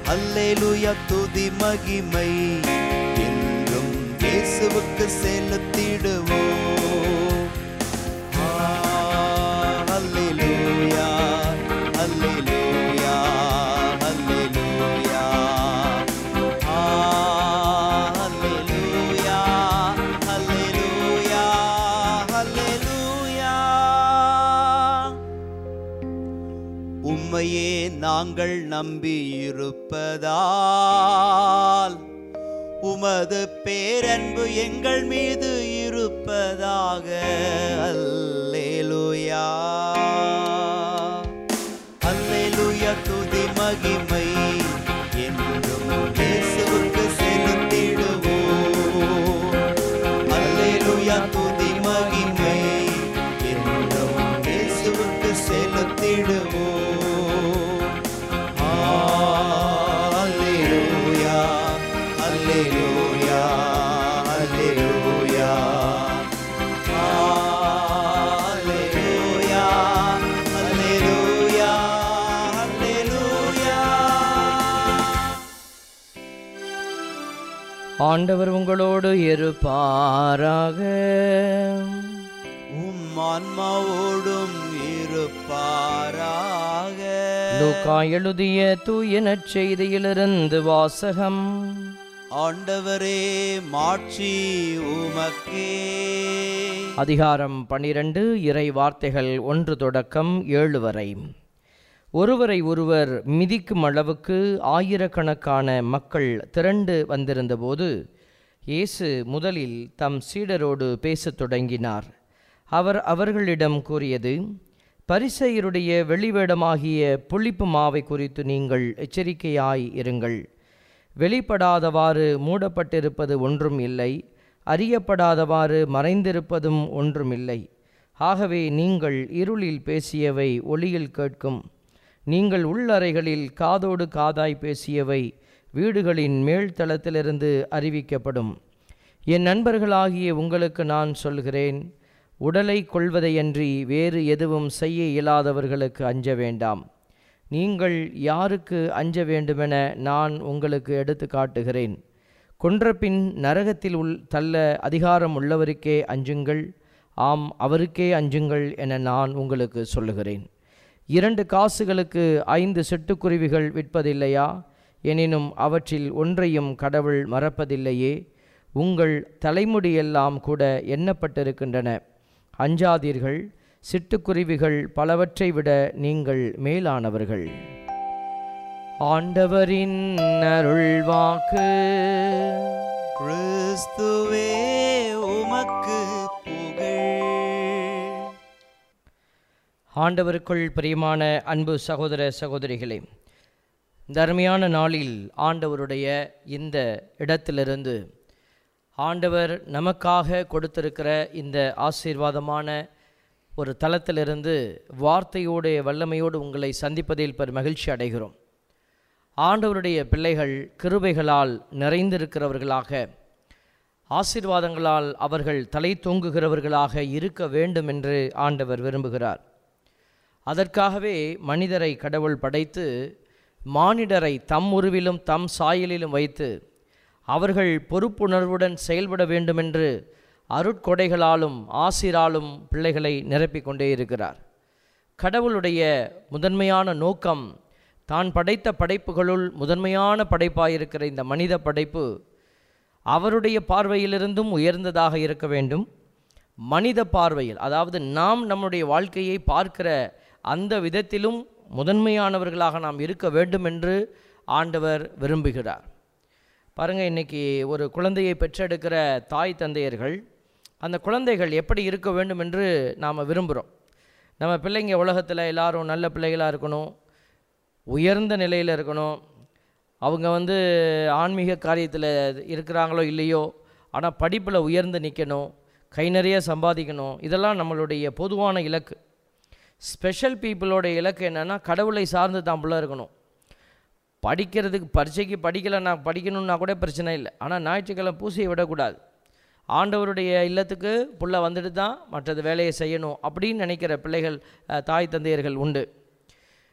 அல்லேலூயா துதி மகிமை என்றும் இயேசுவுக்கு செலுத்திடுவோம் ஆ, அல்லேலூயா அல்லேலூயா அல்லேலூயா ஆ, அல்லேலூயா அல்லேலூயா அல்லேலூயா உம்மையே நாங்கள் நம்பியிருப்பதால் உமது பேரன்பு எங்கள் மீது இருப்பதாக அல்லேலூயா அல்லேலூயா துதி மகிமை என்றும் இயேசுவுக்கு செலுத்திடுவோம் அல்லேலூயா துதி மகிமை என்றும் இயேசுவுக்கு செலுத்திடுவோம் ஆ, அல்லேலூயா அல்லேலூயா அல்லேலூயா ஆ, அல்லேலூயா அல்லேலூயா அல்லேலூயா ஆண்டவர் உங்களோடு இருப்பாராக உம் ஆன்மாவோடும் இருப்பாராக லூக்கா எழுதிய தூய நற்செய்தியிலிருந்து வாசகம் ஆண்டவரே மாட்சி உமக்கே அதிகாரம் பனிரெண்டு இறை வார்த்தைகள் ஒன்று தொடக்கம் ஏழு வரை ஒருவரை ஒருவர் மிதிக்கும் அளவுக்கு ஆயிரக்கணக்கான மக்கள் திரண்டு வந்திருந்தபோது இயேசு முதலில் தம் சீடரோடு பேசத் தொடங்கினார் அவர் அவர்களிடம் கூறியது பரிசெயருடைய வெளிவேடமாகிய புளிப்பு மாவை குறித்து நீங்கள் எச்சரிக்கையாய் இருங்கள் வெளிப்படாதவாறு மூடப்பட்டிருப்பது ஒன்றும் இல்லை அறியப்படாதவாறு மறைந்திருப்பதும் ஒன்றுமில்லை ஆகவே நீங்கள் இருளில் பேசியவை ஒளியில் கேட்கும் நீங்கள் உள்ளறைகளில் காதோடு காதாய் பேசியவை வீடுகளின் மேல்தளத்திலிருந்து அறிவிக்கப்படும் என் நண்பர்களாகிய உங்களுக்கு நான் சொல்கிறேன் உடலை கொள்வதையன்றி வேறு எதுவும் செய்ய இயலாதவர்களுக்கு அஞ்ச வேண்டாம் நீங்கள் யாருக்கு அஞ்ச வேண்டுமென நான் உங்களுக்கு எடுத்து காட்டுகிறேன் கொன்றபின் நரகத்தில் உள் தள்ள அதிகாரம் உள்ளவருக்கே அஞ்சுங்கள் ஆம் அவருக்கே அஞ்சுங்கள் என நான் உங்களுக்கு சொல்லுகிறேன் இரண்டு காசுகளுக்கு ஐந்து சிட்டுக்குருவிகள் விற்பதில்லையா எனினும் அவற்றில் ஒன்றையும் கடவுள் மறப்பதில்லையே உங்கள் தலைமுடியெல்லாம் கூட எண்ணப்பட்டிருக்கின்றன அஞ்சாதீர்கள் சிட்டுக்குருவிகள் பலவற்றை விட நீங்கள் மேலானவர்கள் ஆண்டவரின் அருள்வாக்கு கிறிஸ்துவே உமக்கு புகழ் ஆண்டவருக்குள் பிரியமான அன்பு சகோதர சகோதரிகளே இந்த அருமையான நாளில் ஆண்டவருடைய இந்த இடத்திலிருந்து ஆண்டவர் நமக்காக கொடுத்திருக்கிற இந்த ஆசீர்வாதமான ஒரு தளத்திலிருந்து வார்த்தையோடைய வல்லமையோடு உங்களை சந்திப்பதில் பெரும் மகிழ்ச்சி அடைகிறோம் ஆண்டவருடைய பிள்ளைகள் கிருபைகளால் நிறைந்திருக்கிறவர்களாக ஆசீர்வாதங்களால் அவர்கள் தலை தூங்குகிறவர்களாக இருக்க வேண்டும் என்று ஆண்டவர் விரும்புகிறார் அதற்காகவே மனிதரை கடவுள் படைத்து மானிடரை தம் உருவிலும் தம் சாயலிலும் வைத்து அவர்கள் பொறுப்புணர்வுடன் செயல்பட வேண்டுமென்று அருட்கொடைகளாலும் ஆசிராலும் பிள்ளைகளை நிரப்பிக் கொண்டே இருக்கிறார் கடவுளுடைய முதன்மையான நோக்கம் தான் படைத்த படைப்புகளுள் முதன்மையான படைப்பாயிருக்கிற இந்த மனித படைப்பு அவருடைய பார்வையிலிருந்தும் உயர்ந்ததாக இருக்க வேண்டும் மனித பார்வையில் அதாவது நாம் நம்முடைய வாழ்க்கையை பார்க்கிற அந்த விதத்திலும் முதன்மையானவர்களாக நாம் இருக்க வேண்டும் என்று ஆண்டவர் விரும்புகிறார் பாருங்கள் இன்றைக்கி ஒரு குழந்தையை பெற்றெடுக்கிற தாய் தந்தையர்கள் அந்த குழந்தைகள் எப்படி இருக்க வேண்டும் என்று நாம் விரும்புகிறோம் நம்ம பிள்ளைங்க உலகத்தில் எல்லாரும் நல்ல பிள்ளைகளாக இருக்கணும் உயர்ந்த நிலையில் இருக்கணும் அவங்க வந்து ஆன்மீக காரியத்தில் இருக்கிறாங்களோ இல்லையோ ஆனால் படிப்பில் உயர்ந்து நிற்கணும் கை நிறைய சம்பாதிக்கணும் இதெல்லாம் நம்மளுடைய பொதுவான இலக்கு ஸ்பெஷல் பீப்புளோட இலக்கு என்னென்னா கடவுளை சார்ந்து தான் புள்ள இருக்கணும் படிக்கிறதுக்கு பரீட்சைக்கு படிக்கலைன்னா படிக்கணும்னா கூட பிரச்சனை இல்லை ஆனால் ஞாயிற்றுக்கிழமை பூசையை விடக்கூடாது ஆண்டவருடைய இல்லத்துக்கு புள்ள வந்துட்டு தான் மற்றது வேலையை செய்யணும் அப்படின்னு நினைக்கிற பிள்ளைகள் அஹ், தாய் தந்தையர்கள் உண்டு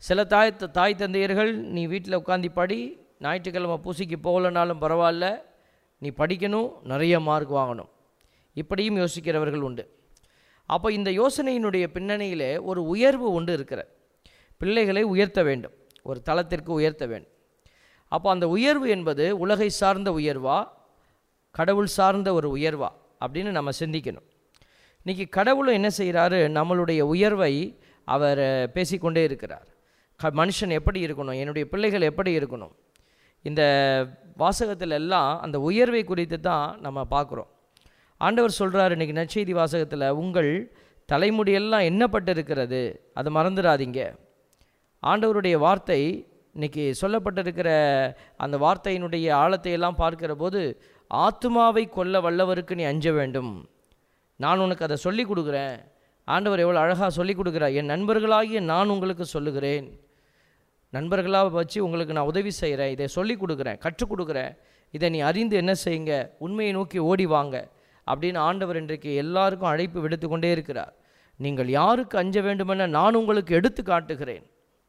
சில தாய் தாய் தந்தையர்கள் நீ வீட்டில் உட்காந்து படி ஞாயிற்றுக்கிழமை பூசிக்கு போகலனாலும் பரவாயில்ல நீ படிக்கணும் நிறைய மார்க் வாங்கணும் இப்படியும் யோசிக்கிறவர்கள் உண்டு அப்போ இந்த யோசனையினுடைய பின்னணியிலே ஒரு உயர்வு உண்டு இருக்கிற பிள்ளைகளை உயர்த்த வேண்டும் ஒரு தளத்திற்கு உயர்த்த வேண்டும் அப்போ அந்த உயர்வு என்பது உலகை சார்ந்த உயர்வா கடவுள் சார்ந்த ஒரு உயர்வா அப்படின்னு நம்ம சிந்திக்கணும் இன்றைக்கி கடவுளும் என்ன செய்கிறாரு நம்மளுடைய உயர்வை அவர் அஹ், பேசிக்கொண்டே இருக்கிறார் க மனுஷன் எப்படி இருக்கணும் என்னுடைய பிள்ளைகள் எப்படி இருக்கணும் இந்த வாசகத்தில் எல்லாம் அந்த உயர்வை குறித்து தான் நம்ம பார்க்குறோம் ஆண்டவர் சொல்கிறார் இன்றைக்கி நற்செய்தி வாசகத்தில் உங்கள் தலைமுடியெல்லாம் எண்ணப்பட்டிருக்கிறது அதை மறந்துடாதீங்க ஆண்டவருடைய வார்த்தை இன்னைக்கு சொல்லப்பட்டிருக்கிற அந்த வார்த்தையினுடைய ஆழத்தை எல்லாம் பார்க்கிற போது ஆத்துமாவை கொல்ல வல்லவருக்கு நீ அஞ்ச வேண்டும் நான் உனக்கு அதை சொல்லி கொடுக்குறேன் ஆண்டவர் எவ்வளோ அழகாக சொல்லி கொடுக்குறார் என் நண்பர்களாகிய நான் உங்களுக்கு சொல்லுகிறேன் நண்பர்களாக வச்சு உங்களுக்கு நான் உதவி செய்கிறேன் இதை சொல்லி கொடுக்குறேன் கற்றுக் கொடுக்குறேன் இதை நீ அறிந்து என்ன செய்யுங்க உண்மையை நோக்கி ஓடி வாங்க அப்படின்னு ஆண்டவர் இன்றைக்கு எல்லாருக்கும் அழைப்பு விடுத்து கொண்டே இருக்கிறார் நீங்கள் யாருக்கு அஞ்ச வேண்டுமென நான் உங்களுக்கு எடுத்து காட்டுகிறேன்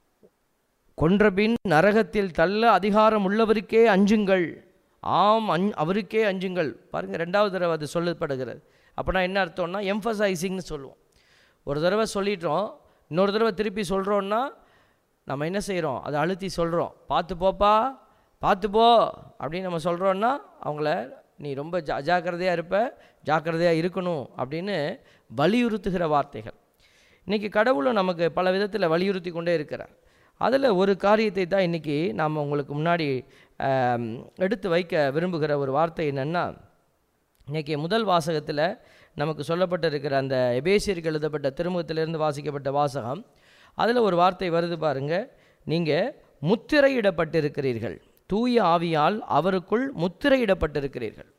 கொன்றபின் நரகத்தில் தள்ள அதிகாரம் உள்ளவருக்கே அஞ்சுங்கள் ஆம் அஞ் அவருக்கே அஞ்சுங்கள் பாருங்கள் ரெண்டாவது தடவை அது சொல்லப்படுகிறது அப்படின்னா என்ன அர்த்தம்னா எம்ஃபசைசிங்னு சொல்லுவோம் ஒரு தடவை சொல்லிட்டோம் இன்னொரு தடவை திருப்பி சொல்கிறோன்னா நம்ம என்ன செய்கிறோம் அதை அழுத்தி சொல்கிறோம் பார்த்து போப்பா பார்த்து போ அப்படின்னு நம்ம சொல்கிறோன்னா அவங்கள நீ ரொம்ப ஜா அஜாக்கிரதையாக இருப்ப ஜாக்கிரதையாக இருக்கணும் அப்படின்னு வலியுறுத்துகிற வார்த்தைகள் இன்றைக்கி கடவுளும் நமக்கு பல விதத்தில் வலியுறுத்தி கொண்டே இருக்கிறார் அதில் ஒரு காரியத்தை தான் இன்றைக்கி நாம் உங்களுக்கு முன்னாடி ஆம், எடுத்து வைக்க விரும்புகிற ஒரு வார்த்தை என்னென்னா இன்றைக்கி முதல் வாசகத்தில் நமக்கு சொல்லப்பட்டிருக்கிற அந்த எபேசியருக்கு எழுதப்பட்ட திருமுகத்திலிருந்து வாசிக்கப்பட்ட வாசகம் அதில் ஒரு வார்த்தை வருது பாருங்க நீங்கள் முத்திரையிடப்பட்டிருக்கிறீர்கள் தூய ஆவியால் அவருக்குள் முத்திரையிடப்பட்டிருக்கிறீர்கள்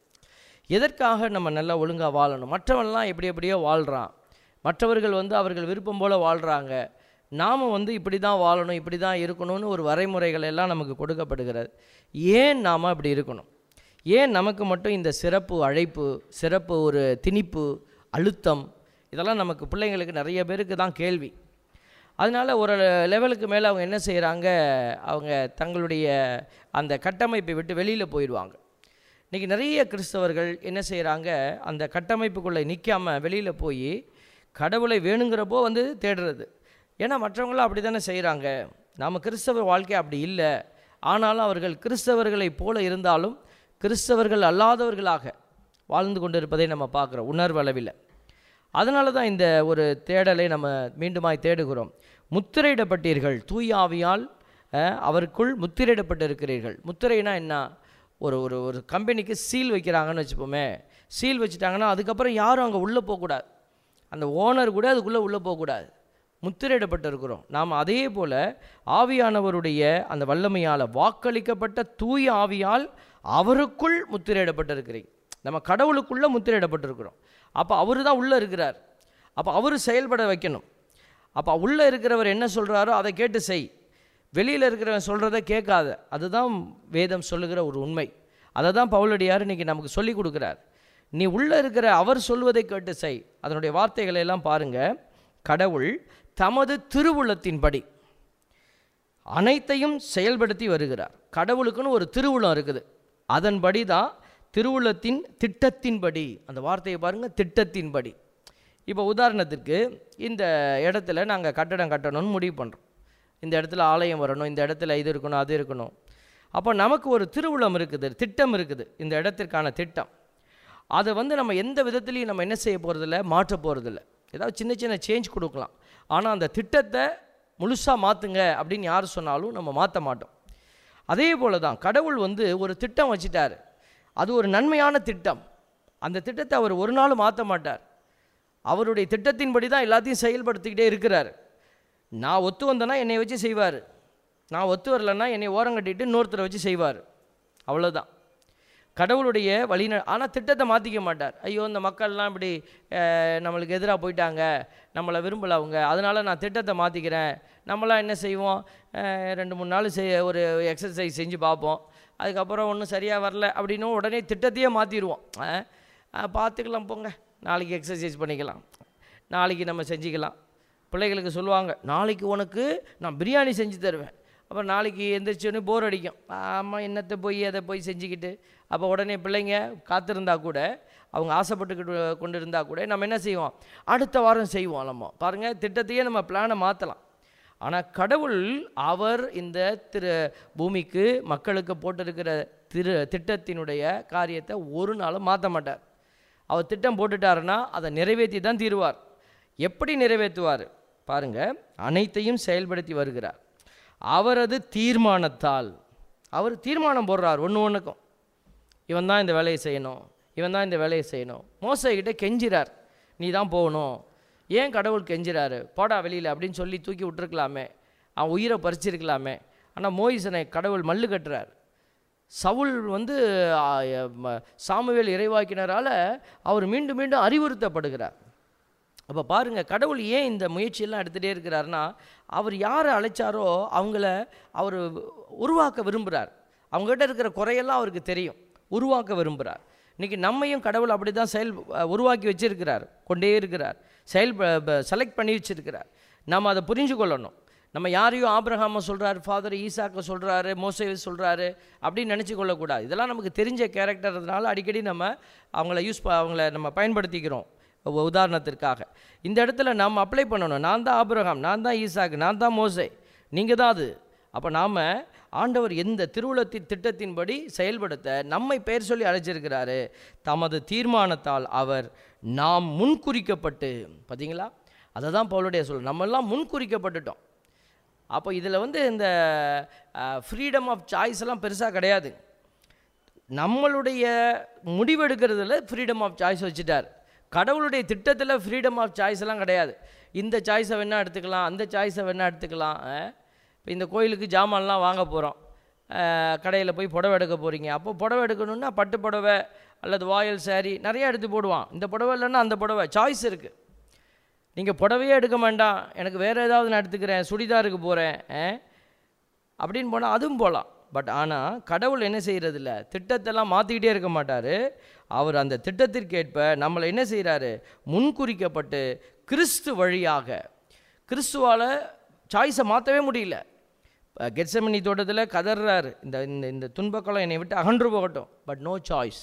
எதற்காக நம்ம நல்லா ஒழுங்காக வாழணும் மற்றவன்லாம் எப்படி எப்படியோ வாழ்கிறான் மற்றவர்கள் வந்து அவர்கள் விருப்பம் போல் வாழ்கிறாங்க நாம் வந்து இப்படி தான் வாழணும் இப்படி தான் இருக்கணும்னு ஒரு வரைமுறைகள் எல்லாம் நமக்கு கொடுக்கப்படுகிறது ஏன் நாம் அப்படி இருக்கணும் ஏன் நமக்கு மட்டும் இந்த சிறப்பு அழைப்பு சிறப்பு ஒரு திணிப்பு அழுத்தம் இதெல்லாம் நமக்கு பிள்ளைங்களுக்கு நிறைய பேருக்கு தான் கேள்வி அதனால் ஒரு லெவலுக்கு மேலே அவங்க என்ன செய்கிறாங்க அவங்க தங்களுடைய அந்த கட்டமைப்பை விட்டு வெளியில் போயிடுவாங்க இன்றைக்கி நிறைய கிறிஸ்தவர்கள் என்ன செய்கிறாங்க அந்த கட்டமைப்புக்குள்ளே நிற்காம வெளியில் போய் கடவுளை வேணுங்கிறப்போ வந்து தேடுறது ஏன்னா மற்றவங்களாம் அப்படி தானே செய்கிறாங்க நாம் கிறிஸ்தவ வாழ்க்கை அப்படி இல்லை ஆனாலும் அவர்கள் கிறிஸ்தவர்களைப் போல இருந்தாலும் கிறிஸ்தவர்கள் அல்லாதவர்களாக வாழ்ந்து கொண்டிருப்பதை நம்ம பார்க்குறோம் உணர்வளவில் அதனால தான் இந்த ஒரு தேடலை நம்ம மீண்டுமாய் தேடுகிறோம் முத்திரையிடப்பட்டீர்கள் தூய ஆவியால் அஹ், அவருக்குள் முத்திரையிடப்பட்டிருக்கிறீர்கள் முத்திரைனா என்ன ஒரு ஒரு ஒரு கம்பெனிக்கு சீல் வைக்கிறாங்கன்னு வச்சுப்போமே சீல் வச்சுட்டாங்கன்னா அதுக்கப்புறம் யாரும் அங்கே உள்ளே போகக்கூடாது அந்த ஓனர் கூட அதுக்குள்ளே உள்ளே போகக்கூடாது முத்திரையிடப்பட்டிருக்கிறோம் நாம் அதே போல் ஆவியானவருடைய அந்த வல்லமையால் வாக்களிக்கப்பட்ட தூய ஆவியால் அவருக்குள் முத்திரையிடப்பட்டிருக்கிறீங்க நம்ம கடவுளுக்குள்ளே முத்திரையிடப்பட்டிருக்கிறோம் அப்போ அவர் தான் உள்ளே இருக்கிறார் அப்போ அவர் செயல்பட வைக்கணும் அப்போ உள்ளே இருக்கிறவர் என்ன சொல்கிறாரோ அதை கேட்டு செய் வெளியில் இருக்கிறவன் சொல்கிறத கேட்காத அதுதான் வேதம் சொல்லுகிற ஒரு உண்மை அதை தான் பவுலடியார் இன்றைக்கி நமக்கு சொல்லி கொடுக்குறார் நீ உள்ளே இருக்கிற அவர் சொல்வதை கேட்டு செய் அதனுடைய வார்த்தைகளை எல்லாம் பாருங்கள் கடவுள் தமது திருவுளத்தின்படி அனைத்தையும் செயல்படுத்தி வருகிறார் கடவுளுக்குன்னு ஒரு திருவுளம் இருக்குது அதன்படி தான் திருவுளத்தின் திட்டத்தின்படி அந்த வார்த்தையை பாருங்கள் திட்டத்தின்படி இப்போ உதாரணத்துக்கு இந்த இடத்துல நாங்கள் கட்டடம் கட்டணும்னு முடிவு பண்ணுறோம் இந்த இடத்துல ஆலயம் வரணும் இந்த இடத்துல இது இருக்கணும் அது இருக்கணும் அப்போ நமக்கு ஒரு திருவுளம் இருக்குது திட்டம் இருக்குது இந்த இடத்திற்கான திட்டம் அதை வந்து நம்ம எந்த விதத்துலையும் நம்ம என்ன செய்ய போகிறதில்ல மாற்ற போகிறதில்ல ஏதாவது சின்ன சின்ன சேஞ்ச் கொடுக்கலாம் ஆனால் அந்த திட்டத்தை முழுசாக மாற்றுங்க அப்படின்னு யார் சொன்னாலும் நம்ம மாற்ற மாட்டோம் அதே போல தான் கடவுள் வந்து ஒரு திட்டம் வச்சிட்டார் அது ஒரு நன்மையான திட்டம் அந்த திட்டத்தை அவர் ஒரு நாள் மாற்ற மாட்டார் அவருடைய திட்டத்தின்படி தான் எல்லாத்தையும் செயல்படுத்திக்கிட்டே இருக்கிறார் நான் ஒத்து வந்தேன்னா என்னை வச்சு செய்வார் நான் ஒத்து வரலன்னா என்னை ஓரம் கட்டிட்டு இன்னொருத்தரை வச்சு செய்வார் அவ்வளோதான் கடவுளுடைய வழி ஆனால் திட்டத்தை மாற்றிக்க மாட்டார் ஐயோ இந்த மக்கள்லாம் இப்படி அஹ், நம்மளுக்கு எதிராக போயிட்டாங்க நம்மளை விரும்பலை அவங்க அதனால் நான் திட்டத்தை மாற்றிக்கிறேன் நம்மளாம் என்ன செய்வோம் அஹ், ரெண்டு மூணு நாள் செய் ஒரு எக்ஸசைஸ் செஞ்சு பார்ப்போம் அதுக்கப்புறம் ஒன்றும் சரியாக வரல அப்படின்னும் உடனே திட்டத்தையே மாற்றிடுவோம் பார்த்துக்கலாம் போங்க நாளைக்கு எக்ஸசைஸ் பண்ணிக்கலாம் நாளைக்கு நம்ம செஞ்சுக்கலாம் பிள்ளைகளுக்கு சொல்லுவாங்க நாளைக்கு உனக்கு நான் பிரியாணி செஞ்சு தருவேன் அப்புறம் நாளைக்கு எந்திரிச்சோன்னே போர் அடிக்கும் ஆமாம் என்னத்தை போய் அதை போய் செஞ்சுக்கிட்டு அப்போ உடனே பிள்ளைங்க காத்திருந்தா கூட அவங்க ஆசைப்பட்டுக்கிட்டு கொண்டு இருந்தால் கூட நம்ம என்ன செய்வோம் அடுத்த வாரம் செய்வோம் நம்ம பாருங்கள் திட்டத்தையே நம்ம பிளானை மாற்றலாம் ஆனால் கடவுள் அவர் இந்த திரு பூமிக்கு மக்களுக்கு போட்டிருக்கிற திரு திட்டத்தினுடைய காரியத்தை ஒரு நாளும் மாற்ற மாட்டார் அவர் திட்டம் போட்டுட்டாருன்னா அதை நிறைவேற்றி தான் தீருவார் எப்படி நிறைவேற்றுவார் பாருங்க அனைத்தையும் செயல்படுத்தி வருகிறார் அவரது தீர்மானத்தால் அவர் தீர்மானம் போடுறார் ஒன்று ஒன்றுக்கும் இவன் தான் இந்த வேலையை செய்யணும் இவன் தான் இந்த வேலையை செய்யணும் மோசைக்கிட்ட கெஞ்சிறார் நீ தான் போகணும் ஏன் கடவுள் கெஞ்சிறாரு போடா வெளியில் அப்படின்னு சொல்லி தூக்கி விட்டுருக்கலாமே அவன் உயிரை பறிச்சிருக்கலாமே ஆனால் மோயிசனை கடவுள் மல்லு கட்டுறார் சவுல் வந்து ஆ, ம- சாமுவேல் இறைவாக்கினரால் அவர் மீண்டும் மீண்டும் அறிவுறுத்தப்படுகிறார் அப்போ பாருங்கள் கடவுள் ஏன் இந்த முயற்சியெல்லாம் எடுத்துகிட்டே இருக்கிறாருன்னா அவர் யாரை அழைச்சாரோ அவங்கள அவர் உருவாக்க விரும்புகிறார் அவங்ககிட்ட இருக்கிற குறையெல்லாம் அவருக்கு தெரியும் உருவாக்க விரும்புகிறார் இன்றைக்கி நம்மையும் கடவுள் அப்படி தான் செயல் உருவாக்கி வச்சிருக்கிறார் கொண்டே இருக்கிறார் செயல் செலக்ட் பண்ணி வச்சிருக்கிறார் நம்ம அதை புரிஞ்சு கொள்ளணும் நம்ம யாரையும் ஆபிரகாமை சொல்கிறாரு ஃபாதர் ஈசாக்க சொல்கிறாரு மோசேவை சொல்கிறாரு அப்படின்னு நினச்சி கொள்ளக்கூடாது இதெல்லாம் நமக்கு தெரிஞ்ச கேரக்டர்னால அடிக்கடி நம்ம அவங்கள யூஸ் ப அவங்கள நம்ம பயன்படுத்திக்கிறோம் உ- உதாரணத்திற்காக இந்த இடத்துல நாம் அப்ளை பண்ணணும் நான் தான் ஆபிரகாம் நான் தான் ஈசாக்கு நான் தான் மோசே நீங்கள் தான் அது அப்போ நாம் ஆண்டவர் எந்த திருவுளத்தின் திட்டத்தின்படி செயல்படுத்த நம்மை பெயர் சொல்லி அழைச்சிருக்கிறாரு தமது தீர்மானத்தால் அவர் நாம் முன்குறிக்கப்பட்டு பார்த்தீங்களா அதை தான் பவுலுடைய சொல் நம்மெல்லாம் முன்குறிக்கப்பட்டுட்டோம் அப்போ இதில் வந்து இந்த ஃப்ரீடம் ஆஃப் சாய்ஸ் எல்லாம் பெருசாக கிடையாது நம்மளுடைய முடிவெடுக்கிறதுல ஃப்ரீடம் ஆஃப் சாய்ஸ் வச்சுட்டார் கடவுளுடைய திட்டத்தில் ஃப்ரீடம் ஆஃப் சாய்ஸ் எல்லாம் கிடையாது இந்த சாய்ஸை வேணால் எடுத்துக்கலாம் அந்த சாய்ஸை வேணால் எடுத்துக்கலாம் இப்போ இந்த கோயிலுக்கு ஜாமான்லாம் வாங்க போகிறோம் கடையில் போய் புடவை எடுக்க போகிறீங்க அப்போ புடவை எடுக்கணுன்னா பட்டு புடவை அல்லது வாயல் saree நிறைய எடுத்து போடுவான் இந்த புடவை இல்லைன்னா அந்த புடவை சாய்ஸ் இருக்குது நீங்கள் புடவையே எடுக்க வேண்டாம் எனக்கு வேறு ஏதாவது நான் எடுத்துக்கிறேன் சுடிதாருக்கு போகிறேன் அப்படின்னு போனால் அதுவும் போகலாம் பட் ஆனால் கடவுள் என்ன செய்கிறதில்ல திட்டத்தெல்லாம் மாற்றிக்கிட்டே இருக்க மாட்டார் அவர் அந்த திட்டத்திற்கேற்ப நம்மளை என்ன செய்கிறாரு முன்குறிக்கப்பட்டு கிறிஸ்து வழியாக கிறிஸ்துவால் சாய்ஸை மாற்றவே முடியல கெட்சமனி தோட்டத்தில் கதறாரு இந்த இந்த இந்த துன்பக்கலம் என்னை விட்டு அகன்று போகட்டும் பட் நோ சாய்ஸ்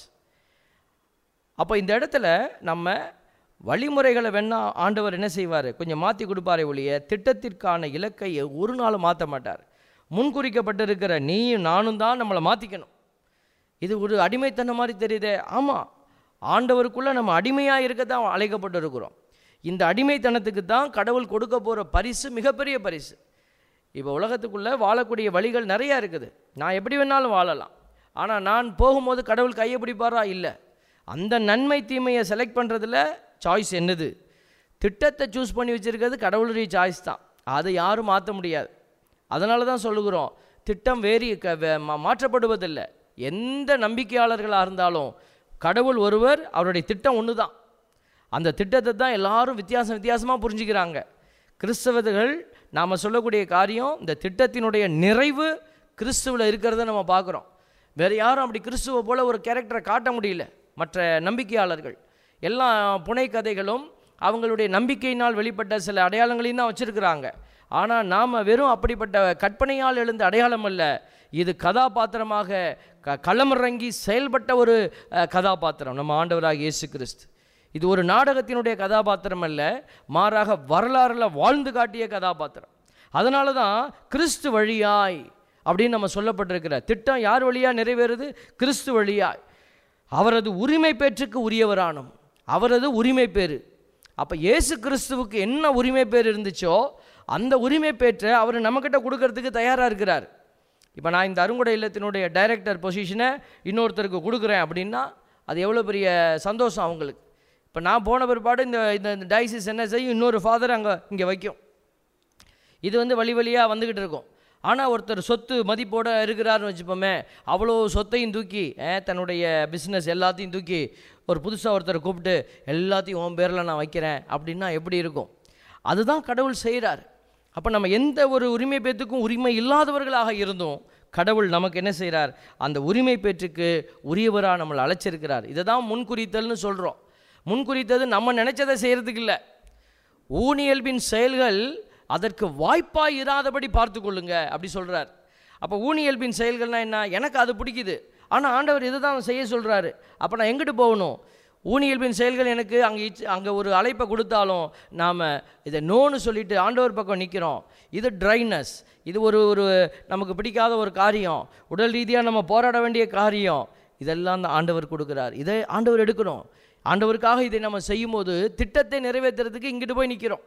அப்போ இந்த இடத்துல நம்ம வழிமுறைகளை வேணா ஆண்டவர் என்ன செய்வார் கொஞ்சம் மாற்றி கொடுப்பாரே ஒழிய திட்டத்திற்கான இலக்கை ஒரு நாளும் மாற்ற மாட்டார் முன்குறிக்கப்பட்டிருக்கிற நீயும் நானும் தான் நம்மளை மாற்றிக்கணும் இது ஒரு அடிமைத்தனம் மாதிரி தெரியுதே ஆமாம் ஆண்டவருக்குள்ளே நம்ம அடிமையாக இருக்க தான் அழைக்கப்பட்டு இருக்கிறோம் இந்த அடிமைத்தனத்துக்கு தான் கடவுள் கொடுக்க போகிற பரிசு மிகப்பெரிய பரிசு இப்போ உலகத்துக்குள்ளே வாழக்கூடிய வழிகள் நிறையா இருக்குது நான் எப்படி வேணாலும் வாழலாம் ஆனால் நான் போகும்போது கடவுள் கையை பிடிப்பாரா இல்லை அந்த நன்மை தீமையை செலக்ட் பண்ணுறதுல சாய்ஸ் என்னது திட்டத்தை சூஸ் பண்ணி வச்சுருக்கிறது கடவுளுடைய சாய்ஸ் தான் அதை யாரும் மாற்ற முடியாது அதனால தான் சொல்லுகிறோம் திட்டம் வேறி க வே- மா- மாற்றப்படுவதில்லை எந்த நம்பிக்கையாளர்களாக இருந்தாலும் கடவுள் ஒருவர் அவருடைய திட்டம் ஒன்று தான் அந்த திட்டத்தை தான் எல்லாரும் வித்தியாசம் வித்தியாசமாக புரிஞ்சுக்கிறாங்க கிறிஸ்தவர்கள் நாம் சொல்லக்கூடிய காரியம் இந்த திட்டத்தினுடைய நிறைவு கிறிஸ்துவில் இருக்கிறத நம்ம பார்க்குறோம் வேறு யாரும் அப்படி கிறிஸ்துவ போல் ஒரு கேரக்டரை காட்ட முடியல மற்ற நம்பிக்கையாளர்கள் எல்லா புனைக்கதைகளும் அவங்களுடைய நம்பிக்கையினால் வெளிப்பட்ட சில அடையாளங்களையும் தான் வச்சுருக்கிறாங்க ஆனால் நாம் வெறும் அப்படிப்பட்ட கற்பனையால் எழுந்த அடையாளம் அல்ல இது கதாபாத்திரமாக க களமிறங்கி செயல்பட்ட ஒரு அஹ், கதாபாத்திரம் நம்ம ஆண்டவராக இயேசு கிறிஸ்து இது ஒரு நாடகத்தினுடைய கதாபாத்திரம் அல்ல மாறாக வரலாறுல வாழ்ந்து காட்டிய கதாபாத்திரம் அதனால தான் கிறிஸ்து வழியாய் அப்படின்னு நம்ம சொல்லப்பட்டிருக்கிற திட்டம் யார் வழியாக நிறைவேறுது கிறிஸ்து வழியாய் அவரது உரிமை பேற்றுக்கு உரியவரானோம் அவரது உரிமை பேரு அப்போ இயேசு கிறிஸ்துவுக்கு என்ன உரிமை பேர் இருந்துச்சோ அந்த உரிமை பேற்றை அவர் நம்மக்கிட்ட கொடுக்கறதுக்கு தயாராக இருக்கிறார் இப்போ நான் இந்த அருங்குடை இல்லத்தினுடைய டைரக்டர் பொசிஷனை இன்னொருத்தருக்கு கொடுக்குறேன் அப்படின்னா அது எவ்வளோ பெரிய சந்தோஷம் அவங்களுக்கு இப்போ நான் போன பிற்பாடு இந்த இந்த டைசிஸ் என்ன செய்யும் இன்னொரு ஃபாதர் அங்கே இங்கே வைக்கும் இது வந்து வழி வழியாக வந்துக்கிட்டு இருக்கும் ஆனால் ஒருத்தர் சொத்து மதிப்போட இருக்கிறாருன்னு வச்சுப்போமே அவ்வளோ சொத்தையும் தூக்கி அஹ், தன்னுடைய பிஸ்னஸ் எல்லாத்தையும் தூக்கி ஒரு புதுசாக ஒருத்தரை கூப்பிட்டு எல்லாத்தையும் உன் பேரில் நான் வைக்கிறேன் அப்படின்னா எப்படி இருக்கும் அதுதான் கடவுள் செய்கிறார் அப்போ நம்ம எந்த ஒரு உரிமை பேத்துக்கும் உரிமை இல்லாதவர்களாக இருந்தோம் கடவுள் நமக்கு என்ன செய்கிறார் அந்த உரிமை பேற்றுக்கு உரியவராக நம்மளை அழைச்சிருக்கிறார் இதை தான் முன்குறித்தல்னு சொல்கிறோம் முன்குறித்தது நம்ம நினச்சதை செய்கிறதுக்கு இல்லை ஊனியல்பின் செயல்கள் அதற்கு வாய்ப்பாய் இராதபடி பார்த்து கொள்ளுங்க அப்படி சொல்கிறார் அப்போ ஊனியல்பின் செயல்கள்னா என்ன எனக்கு அது பிடிக்குது ஆனால் ஆண்டவர் இதை தான் செய்ய சொல்கிறாரு அப்போ நான் எங்கிட்டு போகணும் ஊனியல்பின் செயல்கள் எனக்கு அங்கே இச் அங்கே ஒரு அழைப்பை கொடுத்தாலும் நாம் இதை நோன்னு சொல்லிட்டு ஆண்டவர் பக்கம் நிற்கிறோம் இது ட்ரைனஸ் இது ஒரு ஒரு நமக்கு பிடிக்காத ஒரு காரியம் உடல் ரீதியாக நம்ம போராட வேண்டிய காரியம் இதெல்லாம் தான் ஆண்டவர் கொடுக்குறார் இதை ஆண்டவர் எடுக்கணும் ஆண்டவருக்காக இதை நம்ம செய்யும்போது திட்டத்தை நிறைவேற்றுறதுக்கு இங்கிட்டு போய் நிற்கிறோம்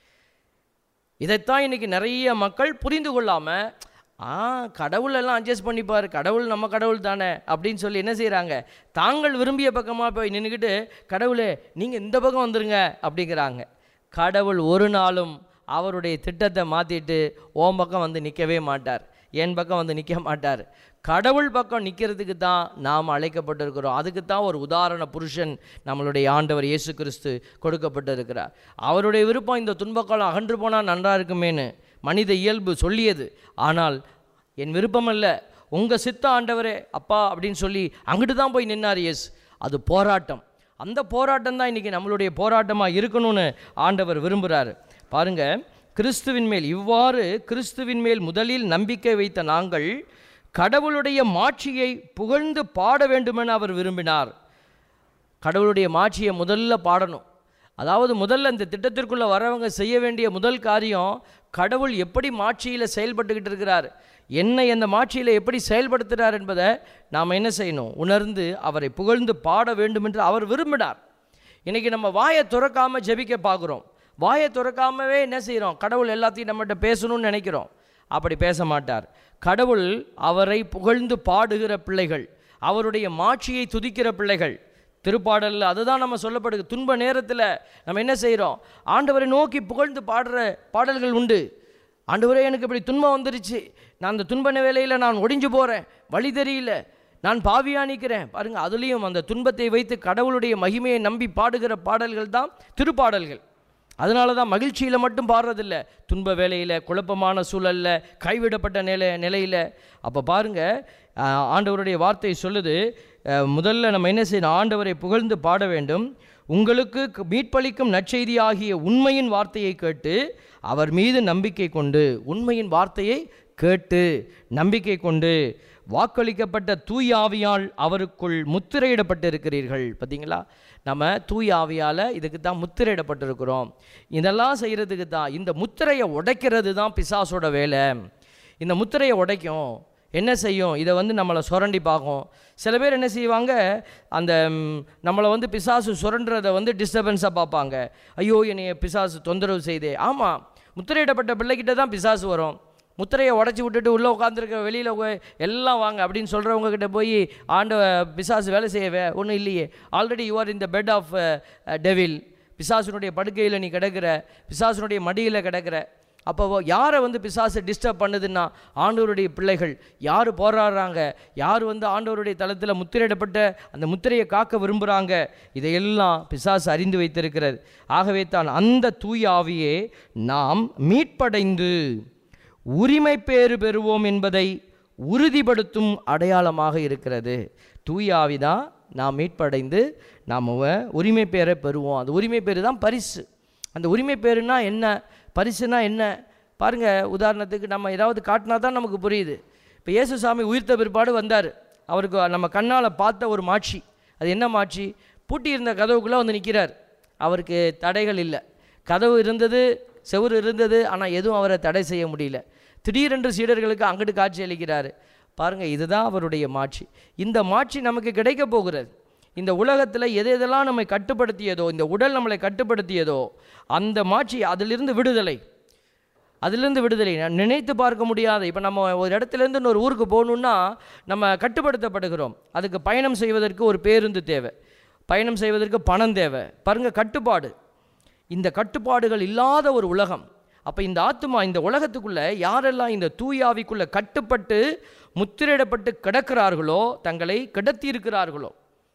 இதைத்தான் இன்னைக்கு நிறைய மக்கள் புரிந்து கொள்ளாமல் ஆ கடவுள் எல்லாம் அட்ஜஸ்ட் பண்ணிப்பார் கடவுள் நம்ம கடவுள் தானே அப்படின்னு சொல்லி என்ன செய்கிறாங்க தாங்கள் விரும்பிய பக்கமாக போய் நின்றுக்கிட்டு கடவுளே நீங்கள் இந்த பக்கம் வந்துருங்க அப்படிங்கிறாங்க கடவுள் ஒரு நாளும் அவருடைய திட்டத்தை மாற்றிட்டு ஓம் பக்கம் வந்து நிற்கவே மாட்டார் என் பக்கம் வந்து நிற்க மாட்டார் கடவுள் பக்கம் நிற்கிறதுக்கு தான் நாம் அழைக்கப்பட்டிருக்கிறோம் அதுக்கு தான் ஒரு உதாரண புருஷன் நம்மளுடைய ஆண்டவர் இயேசு கிறிஸ்து கொடுக்கப்பட்டிருக்கிறார் அவருடைய விருப்பம் இந்த துன்பக்காலம் அகன்று போனால் நன்றாக இருக்குமேன்னு மனித இயல்பு சொல்லியது ஆனால் என் விருப்பம் அல்ல உங்கள் சித்த ஆண்டவரே அப்பா அப்படின்னு சொல்லி அங்கிட்டு தான் போய் நின்னார் எஸ் அது போராட்டம் அந்த போராட்டம் தான் இன்றைக்கி நம்மளுடைய போராட்டமாக இருக்கணும்னு ஆண்டவர் விரும்புகிறார் பாருங்க கிறிஸ்துவின் மேல் இவ்வாறு கிறிஸ்துவின் மேல் முதலில் நம்பிக்கை வைத்த நாங்கள் கடவுளுடைய மாட்சியை புகழ்ந்து பாட வேண்டுமென அவர் விரும்பினார் கடவுளுடைய மாட்சியை முதல்ல பாடணும் அதாவது முதல்ல இந்த திட்டத்திற்குள்ளே வரவங்க செய்ய வேண்டிய முதல் காரியம் கடவுள் எப்படி மாட்சியில் செயல்பட்டுக்கிட்டு இருக்கிறார் என்னை அந்த மாட்சியில் எப்படி செயல்படுத்துகிறார் என்பதை நாம் என்ன செய்யணும் உணர்ந்து அவரை புகழ்ந்து பாட வேண்டும் என்று அவர் விரும்பினார் இன்றைக்கி நம்ம வாயை துறக்காமல் ஜெபிக்க பார்க்குறோம் வாயை துறக்காமவே என்ன செய்கிறோம் கடவுள் எல்லாத்தையும் நம்மகிட்ட பேசணும்னு நினைக்கிறோம் அப்படி பேச மாட்டார் கடவுள் அவரை புகழ்ந்து பாடுகிற பிள்ளைகள் அவருடைய மாட்சியை துதிக்கிற பிள்ளைகள் திருப்பாடலில் அதுதான் நம்ம சொல்லப்படுது துன்ப நேரத்தில் நம்ம என்ன செய்கிறோம் ஆண்டவரை நோக்கி புகழ்ந்து பாடுற பாடல்கள் உண்டு ஆண்டவரே எனக்கு இப்படி துன்பம் வந்துருச்சு நான் அந்த துன்ப வேலையில் நான் ஒடிஞ்சு போகிறேன் வழி தெரியல நான் பாவியா நிற்கிறேன் பாருங்க அதுலேயும் அந்த துன்பத்தை வைத்து கடவுளுடைய மகிமையை நம்பி பாடுகிற பாடல்கள் தான் திருப்பாடல்கள் அதனால தான் மகிழ்ச்சியில் மட்டும் பாடுறதில்ல துன்ப வேலையில் குழப்பமான சூழலில் கைவிடப்பட்ட நிலை நிலையில் அப்போ பாருங்கள் ஆண்டவருடைய வார்த்தை சொல்லுது அஹ், முதல்ல நம்ம என்ன செய்யணும் ஆண்டவரை புகழ்ந்து பாட வேண்டும் உங்களுக்கு க- மீட்பளிக்கும் நற்செய்தி ஆகிய உண்மையின் வார்த்தையை கேட்டு அவர் மீது நம்பிக்கை கொண்டு உண்மையின் வார்த்தையை கேட்டு நம்பிக்கை கொண்டு வாக்களிக்கப்பட்ட தூய ஆவியால் அவருக்குள் முத்திரையிடப்பட்டிருக்கிறீர்கள் பார்த்தீங்களா நம்ம தூய ஆவியால் இதுக்கு தான் முத்திரையிடப்பட்டிருக்கிறோம் இதெல்லாம் செய்கிறதுக்கு தான் இந்த முத்திரையை உடைக்கிறது தான் பிசாசோட வேலை இந்த முத்திரையை உடைக்கும் என்ன செய்யும் இதை வந்து நம்மளை சுரண்டி பார்க்கும் சில பேர் என்ன செய்வாங்க அந்த ம், நம்மளை வந்து பிசாசு சுரண்டுறதை வந்து டிஸ்டர்பன்ஸாக பார்ப்பாங்க ஐயோ என்னைய பிசாசு தொந்தரவு செய்தே ஆமாம் முத்திரையிடப்பட்ட பிள்ளைகிட்ட தான் பிசாசு வரும் முத்திரையை உடச்சி விட்டுட்டு உள்ளே உட்காந்துருக்க வெளியில் எல்லாம் வாங்க அப்படின்னு சொல்கிறவங்க கிட்ட போய் ஆண்ட பிசாசு வேலை செய்யவே ஒன்றும் இல்லையே already you are in the bed of devil பிசாசுனுடைய படுக்கையில் நீ கிடக்கிற பிசாசுனுடைய மடியில் கிடக்கிற அப்போ யாரை வந்து பிசாசு டிஸ்டர்ப் பண்ணுதுன்னா ஆண்டவருடைய பிள்ளைகள் யார் போராடுறாங்க யார் வந்து ஆண்டவருடைய தளத்தில் முத்திரையிடப்பட்ட அந்த முத்திரையை காக்க விரும்புகிறாங்க இதையெல்லாம் பிசாசு அறிந்து வைத்திருக்கிறது ஆகவே தான் அந்த தூய ஆவியே நாம் மீட்படைந்து உரிமை பேறு பெறுவோம் என்பதை உறுதிப்படுத்தும் அடையாளமாக இருக்கிறது தூய ஆவி தான் நாம் மீட்படைந்து நாம் உ- உரிமை பேரை பெறுவோம் அந்த உரிமை பேரு தான் பரிசு அந்த உரிமை பேருனா என்ன பரிசுனா என்ன பாருங்க உதாரணத்துக்கு நம்ம ஏதாவது காட்டினா தான் நமக்கு புரியுது இப்போ இயேசு சாமி உயிர்த்த பிற்பாடு வந்தார் அவருக்கு நம்ம கண்ணால் பார்த்த ஒரு மாட்சி அது என்ன மாட்சி பூட்டி இருந்த கதவுக்குள்ளே வந்து நிற்கிறார் அவருக்கு தடைகள் இல்லை கதவு இருந்தது செவுரு இருந்தது ஆனால் எதுவும் அவரை தடை செய்ய முடியல திடீரென்று சீடர்களுக்கு அங்கிட்டு காட்சி அளிக்கிறாரு பாருங்க இதுதான் அவருடைய மாட்சி இந்த மாட்சி நமக்கு கிடைக்க போகிறது இந்த உலகத்தில் எது எதெல்லாம் நம்மை கட்டுப்படுத்தியதோ இந்த உடல் நம்மளை கட்டுப்படுத்தியதோ அந்த மாட்சி அதிலிருந்து விடுதலை அதிலிருந்து விடுதலை நான் நினைத்து பார்க்க முடியாத இப்போ நம்ம ஒரு இடத்துலேருந்து இன்னொரு ஊருக்கு போகணுன்னா நம்ம கட்டுப்படுத்தப்படுகிறோம் அதுக்கு பயணம் செய்வதற்கு ஒரு பேருந்து தேவை பயணம் செய்வதற்கு பணம் தேவை பாருங்க கட்டுப்பாடு இந்த கட்டுப்பாடுகள் இல்லாத ஒரு உலகம் அப்போ இந்த ஆத்மா இந்த உலகத்துக்குள்ளே யாரெல்லாம் இந்த தூயாவிக்குள்ளே கட்டுப்பட்டு முத்திரையிடப்பட்டு கிடக்கிறார்களோ தங்களை கிடத்தி இருக்கிறார்களோ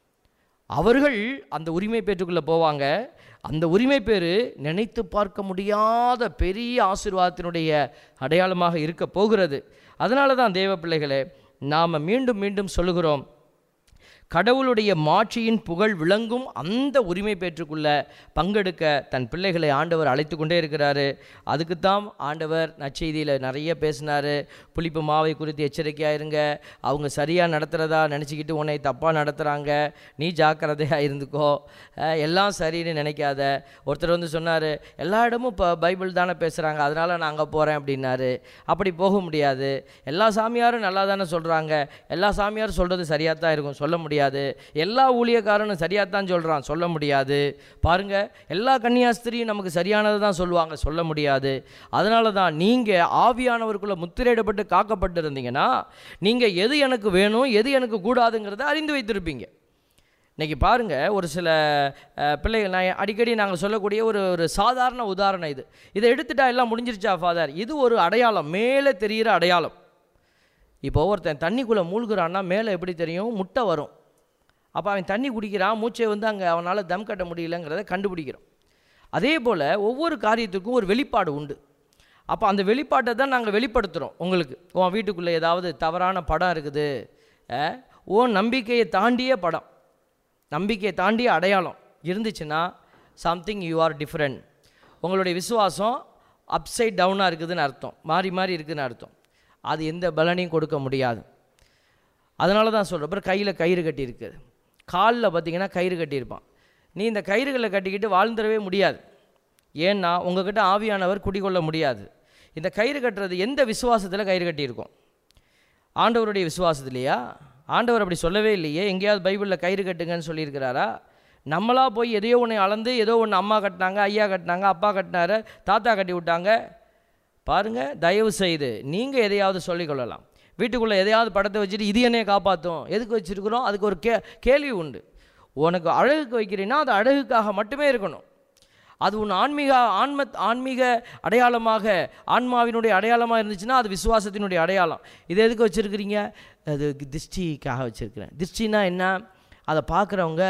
அவர்கள் அந்த உரிமை பேற்றுக்குள்ளே போவாங்க அந்த உரிமை பேர் நினைத்து பார்க்க முடியாத பெரிய ஆசீர்வாதத்தினுடைய அடையாளமாக இருக்க போகிறது அதனால தான் தேவ பிள்ளைகளே நாம் மீண்டும் மீண்டும் சொல்லுகிறோம் கடவுளுடைய மாட்சியின் புகழ் விளங்கும் அந்த உரிமை பெற்றுக்குள்ள பங்கெடுக்க தன் பிள்ளைகளை ஆண்டவர் அழைத்து கொண்டே இருக்கிறாரு அதுக்குத்தான் ஆண்டவர் நற்செய்தியில் நிறைய பேசினார் புளிப்பு மாவை குறித்து எச்சரிக்கையாக இருங்க அவங்க சரியாக நடத்துகிறதா நினச்சிக்கிட்டு உன்னை தப்பாக நடத்துகிறாங்க நீ ஜாக்கிரதையாக இருந்துக்கோ அஹ் எல்லாம் சரின்னு நினைக்காத ஒருத்தர் வந்து சொன்னார் எல்லா இடமும் இப்போ பைபிள் தானே பேசுகிறாங்க அதனால் நான் அங்கே போகிறேன் அப்படின்னாரு அப்படி போக முடியாது எல்லா சாமியாரும் நல்லா தானே சொல்கிறாங்க எல்லா சாமியாரும் சொல்கிறது சரியாக தான் இருக்கும் சொல்ல முடியாது எல்லா ஊழியக்காரனும் சரியாக தான் சொல்கிறான் சொல்ல முடியாது பாருங்க எல்லா கன்னியாஸ்திரியும் நமக்கு சரியானதை தான் சொல்லுவாங்க சொல்ல முடியாது அதனால தான் நீங்கள் ஆவியானவருக்குள்ளே முத்திரையிடப்பட்டு காக்கப்பட்டு இருந்தீங்கன்னா நீங்கள் எது எனக்கு வேணும் எது எனக்கு கூடாதுங்கிறத அறிந்து வைத்திருப்பீங்க இன்றைக்கி பாருங்கள் ஒரு சில அஹ், பிள்ளைகள் நான் அடிக்கடி நாங்கள் சொல்லக்கூடிய ஒரு ஒரு சாதாரண உதாரணம் இது இதை எடுத்துட்டா எல்லாம் முடிஞ்சிருச்சா ஃபாதர் இது ஒரு அடையாளம் மேலே தெரிகிற அடையாளம் இப்போ ஒருத்தன் தண்ணிக்குள்ளே மூழ்குறான்னா மேலே எப்படி தெரியும் முட்டை வரும் அப்போ அவன் தண்ணி குடிக்கிறான் மூச்சை வந்து அங்கே அவனால் தம் கட்ட முடியலங்கிறத கண்டுபிடிக்கிறோம் அதே போல் ஒவ்வொரு காரியத்துக்கும் ஒரு வெளிப்பாடு உண்டு அப்போ அந்த வெளிப்பாட்டை தான் நாங்கள் வெளிப்படுத்துகிறோம் உங்களுக்கு உன் வீட்டுக்குள்ளே ஏதாவது தவறான படம் இருக்குது அஹ், உன் நம்பிக்கையை தாண்டிய படம் நம்பிக்கையை தாண்டிய அடையாளம் இருந்துச்சுன்னா சம்திங் யூ ஆர் டிஃப்ரெண்ட் உங்களுடைய விசுவாசம் அப்சைட் டவுனாக இருக்குதுன்னு அர்த்தம் மாறி மாறி இருக்குதுன்னு அர்த்தம் அது எந்த பலனையும் கொடுக்க முடியாது அதனால தான் சொல்கிறேன் அப்புறம் கையில் கயிறு கட்டியிருக்குது காலில் பார்த்தீங்கன்னா கயிறு கட்டியிருப்பான் நீ இந்த கயிறுகளை கட்டிக்கிட்டு வாழ்ந்துடவே முடியாது ஏன்னா உங்ககிட்ட ஆவியானவர் குடிகொள்ள முடியாது இந்த கயிறு கட்டுறது எந்த விசுவாசத்தில் கயிறு கட்டியிருக்கோம் ஆண்டவருடைய விசுவாசத்திலையா ஆண்டவர் அப்படி சொல்லவே இல்லையே எங்கேயாவது பைபிளில் கயிறு கட்டுங்கன்னு சொல்லியிருக்கிறாரா நம்மளா போய் எதையோ ஒன்று அளந்து ஏதோ ஒன்று அம்மா கட்டினாங்க ஐயா கட்டினாங்க அப்பா கட்டினாரு தாத்தா கட்டி விட்டாங்க பாருங்க தயவு செய்து நீங்கள் எதையாவது சொல்லிக்கொள்ளலாம் வீட்டுக்குள்ளே எதையாவது படத்தை வச்சுட்டு இது என்னைய காப்பாற்றும் எதுக்கு வச்சுருக்குறோம் அதுக்கு ஒரு கே கேள்வி உண்டு உனக்கு அழகுக்கு வைக்கிறீன்னா அது அழகுக்காக மட்டுமே இருக்கணும் அது உன் ஆன்மீக ஆன்ம ஆன்மீக அடையாளமாக ஆன்மாவினுடைய அடையாளமாக இருந்துச்சுன்னா அது விசுவாசத்தினுடைய அடையாளம் இது எதுக்கு வச்சுருக்கிறீங்க அது திருஷ்டிக்காக வச்சுருக்கிறேன் திருஷ்டினா என்ன அதை பார்க்குறவங்க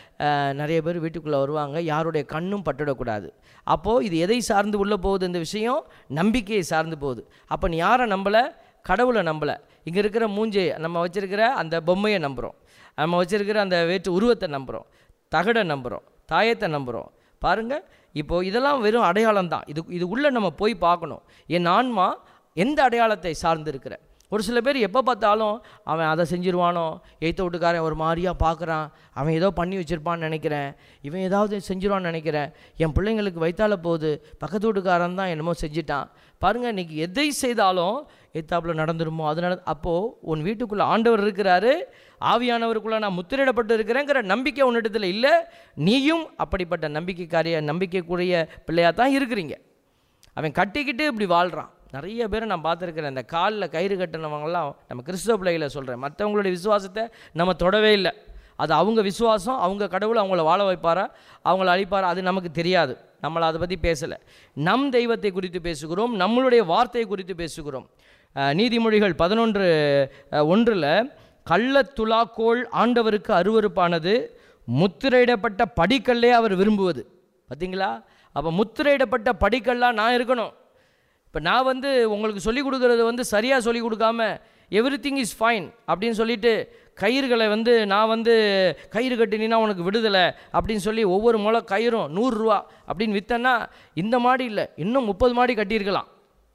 நிறைய பேர் வீட்டுக்குள்ளே வருவாங்க யாருடைய கண்ணும் பட்டுடக்கூடாது அப்போது இது எதை சார்ந்து உள்ளே போகுது இந்த விஷயம் நம்பிக்கையை சார்ந்து போகுது அப்போ நீ யாரை நம்பலை கடவுளை நம்பலை இங்கே இருக்கிற மூஞ்சி நம்ம வச்சுருக்கிற அந்த பொம்மையை நம்புகிறோம் நம்ம வச்சுருக்கிற அந்த வேற்று உருவத்தை நம்புகிறோம் தகடை நம்புகிறோம் தாயத்தை நம்புகிறோம் பாருங்கள் இப்போது இதெல்லாம் வெறும் அடையாளம் தான் இது இது உள்ளே நம்ம போய் பார்க்கணும் என் ஆன்மா எந்த அடையாளத்தை சார்ந்து இருக்கிற ஒரு சில பேர் எப்போ பார்த்தாலும் அவன் அதை செஞ்சிருவானோ எய்த்த வீட்டுக்காரன் ஒரு மாதிரியாக பார்க்குறான் அவன் ஏதோ பண்ணி வச்சுருப்பான்னு நினைக்கிறேன் இவன் ஏதாவது செஞ்சிருவான்னு நினைக்கிறேன் என் பிள்ளைங்களுக்கு வைத்தால போகுது பக்கத்து வீட்டுக்காரன் தான் என்னமோ செஞ்சிட்டான் பாருங்கள் இன்றைக்கி எதை செய்தாலும் எத்தாப்பில் நடந்துருமோ அது நட அப்போது உன் வீட்டுக்குள்ளே ஆண்டவர் இருக்கிறாரு ஆவியானவருக்குள்ளே நான் முத்திரிடப்பட்டு இருக்கிறேங்கிற நம்பிக்கை உன்னிடத்தில் இல்லை நீயும் அப்படிப்பட்ட நம்பிக்கைக்காரிய நம்பிக்கைக்குரிய பிள்ளையாக தான் இருக்கிறீங்க அவன் கட்டிக்கிட்டு இப்படி வாழ்கிறான் நிறைய பேரை நான் பார்த்துருக்கிறேன் இந்த காலில் கயிறு கட்டினவங்கலாம் நம்ம கிறிஸ்தவ பிள்ளைகளை சொல்கிறேன் மற்றவங்களுடைய விசுவாசத்தை நம்ம தொடவே இல்லை அது அவங்க விசுவாசம் அவங்க கடவுள் அவங்கள வாழ வைப்பாரா அவங்கள அழிப்பாரா அது நமக்கு தெரியாது நம்மளை அதை பற்றி பேசலை நம் தெய்வத்தை குறித்து பேசுகிறோம் நம்மளுடைய வார்த்தையை குறித்து பேசுகிறோம் அஹ், நீதிமொழிகள் பதினொன்று ஒன்றில் கள்ளத்துலாக்கோள் ஆண்டவருக்கு அருவருப்பானது முத்திரையிடப்பட்ட படிக்கல்லே அவர் விரும்புவது பார்த்தீங்களா அப்போ முத்திரையிடப்பட்ட படிக்கல்லாம் நான் இருக்கணும் இப்போ நான் வந்து உங்களுக்கு சொல்லிக் கொடுக்குறது வந்து சரியாக சொல்லிக் கொடுக்காம எவ்ரி திங் இஸ் ஃபைன் அப்படின்னு சொல்லிட்டு கயிறுகளை வந்து நான் வந்து கயிறு கட்டினா உனக்கு விடுதலை அப்படின்னு சொல்லி ஒவ்வொரு முளை கயிறும் நூறுரூவா அப்படின்னு விற்றேன்னா இந்த மாடி இல்லை இன்னும் முப்பது மாடி கட்டியிருக்கலாம்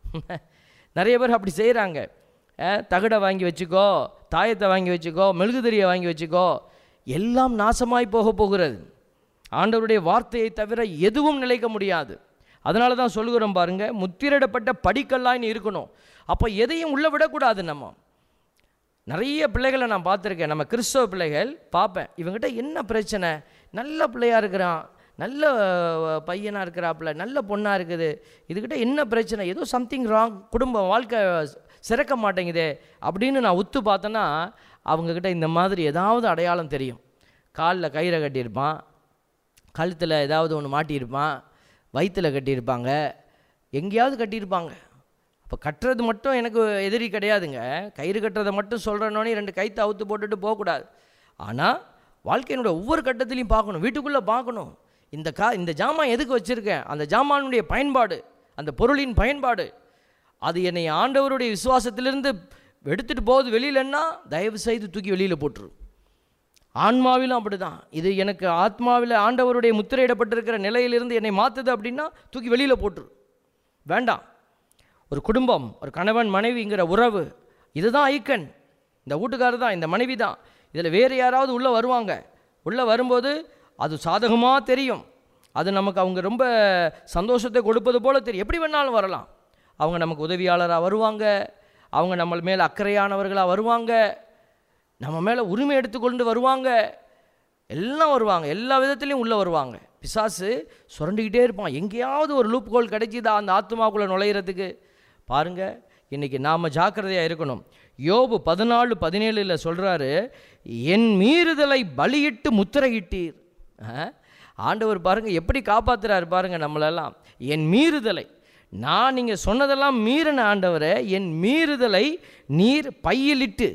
நிறைய பேர் அப்படி செய்கிறாங்க தகடை வாங்கி வச்சுக்கோ தாயத்தை வாங்கி வச்சுக்கோ மெழுகுதிரியை வாங்கி வச்சுக்கோ எல்லாம் நாசமாய் போக போகிறது ஆண்டவருடைய வார்த்தையை தவிர எதுவும் நிலைக்க முடியாது அதனால தான் சொல்லுகிறோம் பாருங்க முத்திரிடப்பட்ட படிக்கல்லாய் நீ இருக்கணும் அப்போ எதையும் உள்ள விடக்கூடாது நம்ம நிறைய பிள்ளைகளை நான் பார்த்துருக்கேன் நம்ம கிறிஸ்தவ பிள்ளைகள் பார்ப்பேன் இவங்ககிட்ட என்ன பிரச்சனை நல்ல பிள்ளையாக இருக்கிறான் நல்ல அஹ், பையனா இருக்கிறாப்புல நல்ல பொண்ணாக இருக்குது இதுக்கிட்ட என்ன பிரச்சனை ஏதோ சம்திங் ராங் குடும்ப வாழ்க்கை சிறக்க மாட்டேங்குதே அப்படின்னு நான் உத்து பார்த்தேன்னா அவங்கக்கிட்ட இந்த மாதிரி ஏதாவது அடையாளம் தெரியும் காலில் கயிறை கட்டியிருப்பான் கழுத்தில் ஏதாவது ஒன்று மாட்டியிருப்பான் வயிற்றில் கட்டியிருப்பாங்க எங்கேயாவது கட்டியிருப்பாங்க அப்போ கட்டுறது மட்டும் எனக்கு எதிரி கிடையாதுங்க கயிறு கட்டுறதை மட்டும் சொல்கிறனோடனே ரெண்டு கைத்தை அவுத்து போட்டுட்டு போகக்கூடாது ஆனால் வாழ்க்கையினுடைய ஒவ்வொரு கட்டத்திலையும் பார்க்கணும் வீட்டுக்குள்ளே பார்க்கணும் இந்த கா இந்த ஜாமான் எதுக்கு வச்சுருக்கேன் அந்த ஜாமானுடைய பயன்பாடு அந்த பொருளின் பயன்பாடு அது என்னை ஆண்டவருடைய விசுவாசத்திலிருந்து எடுத்துகிட்டு போகுது வெளியிலன்னா தயவு செய்து தூக்கி வெளியில் போட்டுரு ஆன்மாவிலும் அப்படிதான் இது எனக்கு ஆத்மாவில் ஆண்டவருடைய முத்திரையிடப்பட்டிருக்கிற நிலையிலிருந்து என்னை மாற்றுது அப்படின்னா தூக்கி வெளியில் போட்டுரு வேண்டாம் ஒரு குடும்பம் ஒரு கணவன் மனைவிங்கிற உறவு இதுதான் ஐக்கன் இந்த வீட்டுக்காரர் தான் இந்த மனைவி தான் இதில் வேறு யாராவது உள்ளே வருவாங்க உள்ளே வரும்போது அது சாதகமாக தெரியும் அது நமக்கு அவங்க ரொம்ப சந்தோஷத்தை கொடுப்பது போல தெரியும் எப்படி வேணாலும் வரலாம் அவங்க நமக்கு உதவியாளராக வருவாங்க அவங்க நம்ம மேலே அக்கறையானவர்களாக வருவாங்க நம்ம மேலே உரிமை எடுத்துக்கொண்டு வருவாங்க எல்லாம் வருவாங்க எல்லா விதத்துலேயும் உள்ளே வருவாங்க பிசாசு சுரண்டிக்கிட்டே இருப்பான் எங்கேயாவது ஒரு லூப் கோல் கிடைச்சிதா அந்த ஆத்மாக்குள்ளே நுழையிறதுக்கு பாருங்க இன்றைக்கி நாம் ஜாக்கிரதையாக இருக்கணும் யோபு பதினாலு பதினேழில் சொல்கிறாரு என் மீறுதலை பலியிட்டு முத்திரையிட்டீர் ஆ? ஆண்டவர் பாருங்க எப்படி காப்பாத்துறாரு பாருங்க நம்மளெல்லாம் என் மீறுதலை நான் நீங்கள் சொன்னதெல்லாம் மீறின ஆண்டவரை என் மீறுதலை நீர் பையிலிட்டு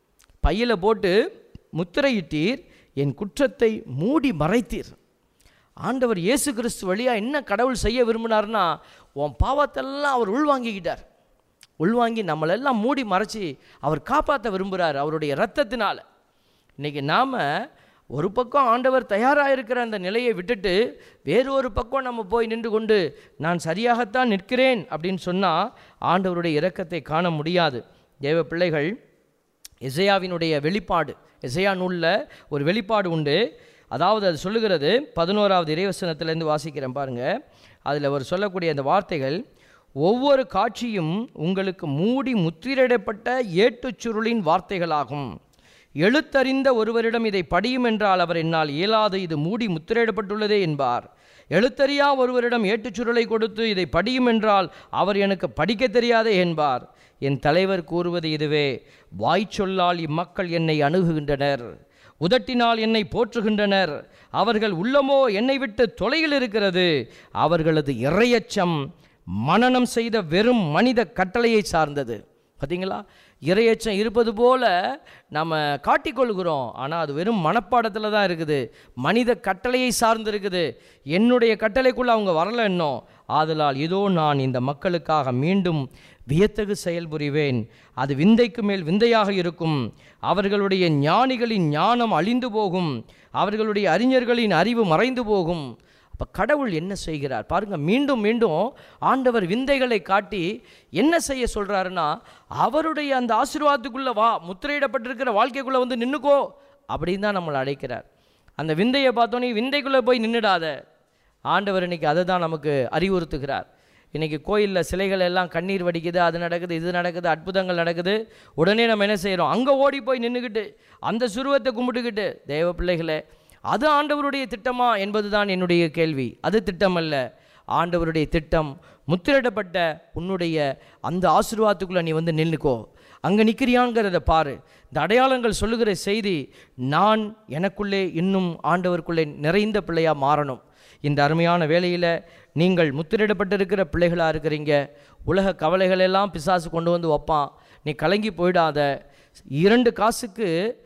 பையில் போட்டு முத்திரையிட்டீர் என் குற்றத்தை மூடி மறைத்தீர் ஆண்டவர் இயேசு கிறிஸ்து வழியாக என்ன கடவுள் செய்ய விரும்பினார்னா உன் பாவத்தெல்லாம் அவர் உள்வாங்கிக்கிட்டார் உள்வாங்கி நம்மளெல்லாம் மூடி மறைச்சி அவர் காப்பாற்ற விரும்புகிறார் அவருடைய இரத்தத்தினால இன்றைக்கி நாம் ஒரு பக்கம் ஆண்டவர் தயாராக இருக்கிற அந்த நிலையை விட்டுட்டு வேறு ஒரு பக்கம் நம்ம போய் நின்று கொண்டு நான் சரியாகத்தான் நிற்கிறேன் அப்படின்னு சொன்னால் ஆண்டவருடைய இரக்கத்தை காண முடியாது தேவ பிள்ளைகள் எசையாவினுடைய வெளிப்பாடு எசையா நூலில் ஒரு வெளிப்பாடு உண்டு அதாவது அது சொல்லுகிறது பதினோராவது இறைவசனத்திலேருந்து வாசிக்கிறேன் பாருங்க அதில் அவர் சொல்லக்கூடிய அந்த வார்த்தைகள் ஒவ்வொரு காட்சியும் உங்களுக்கு மூடி முத்திரையிடப்பட்ட ஏட்டுச் சுருளின் வார்த்தைகளாகும் எழுத்தறிந்த ஒருவரிடம் இதை படியும் என்றால் அவர் என்னால் இயலாது இது மூடி முத்திரையிடப்பட்டுள்ளதே என்பார் எழுத்தறியா ஒருவரிடம் ஏட்டுச் சுருளை கொடுத்து இதை படியும் என்றால் அவர் எனக்கு படிக்க தெரியாதே என்பார் என் தலைவர் கூறுவது இதுவே வாய்ச்சொல்லால் இம்மக்கள் என்னை அணுகுகின்றனர் உதட்டினால் என்னை போற்றுகின்றனர் அவர்கள் உள்ளமோ என்னை விட்டு தொலையில் இருக்கிறது அவர்களது இறையச்சம் மனனம் செய்த வெறும் மனித கட்டளையை சார்ந்தது பார்த்தீங்களா இறையச்சம் இருப்பது போல நம்ம காட்டிக்கொள்கிறோம் ஆனால் அது வெறும் மனப்பாடத்தில் தான் இருக்குது மனித கட்டளையை சார்ந்து இருக்குது என்னுடைய கட்டளைக்குள்ளே அவங்க வரல இன்னும் ஆதலால் இதோ நான் இந்த மக்களுக்காக மீண்டும் வியத்தகு செயல்புரிவேன் அது விந்தைக்கு மேல் விந்தையாக இருக்கும் அவர்களுடைய ஞானிகளின் ஞானம் அழிந்து போகும் அவர்களுடைய அறிஞர்களின் அறிவு மறைந்து போகும் அப்போ கடவுள் என்ன செய்கிறார் பாருங்க மீண்டும் மீண்டும் ஆண்டவர் விந்தைகளை காட்டி என்ன செய்ய சொல்றாருன்னா அவருடைய அந்த ஆசீர்வாதத்துக்குள்ள வா முத்திரையிடப்பட்டிருக்கிற வாழ்க்கைக்குள்ள வந்து நின்னுக்கோ அப்படின்னு தான் நம்மளை அழைக்கிறார் அந்த விந்தையை பார்த்தோன்னே விந்தைக்குள்ளே போய் நின்றுடாத ஆண்டவர் இன்னைக்கு அதை தான் நமக்கு அறிவுறுத்துகிறார் இன்னைக்கு கோயிலில் சிலைகள் எல்லாம் கண்ணீர் வடிக்குது அது நடக்குது இது நடக்குது அற்புதங்கள் நடக்குது உடனே நம்ம என்ன செய்கிறோம் அங்கே ஓடி போய் நின்றுக்கிட்டு அந்த சுருவத்தை கும்பிட்டுக்கிட்டு தேவ பிள்ளைகளே அது ஆண்டவருடைய திட்டமா என்பதுதான் என்னுடைய கேள்வி அது திட்டம் அல்ல ஆண்டவருடைய திட்டம் முத்திரிடப்பட்ட உன்னுடைய அந்த ஆசீர்வாதத்துக்குள்ளே நீ வந்து நின்னுக்கோ அங்கே நிற்கிறியாங்கிறத பாரு இந்த அடையாளங்கள் சொல்லுகிற செய்தி நான் எனக்குள்ளே இன்னும் ஆண்டவருக்குள்ளே நிறைந்த பிள்ளையாக மாறணும் இந்த அருமையான வேளையில் நீங்கள் முத்திரிடப்பட்டிருக்கிற பிள்ளைகளாக இருக்கிறீங்க உலக கவலைகள் எல்லாம் பிசாசு கொண்டு வந்து வைப்பான் நீ கலங்கி போயிடாத இரண்டு காசுக்கு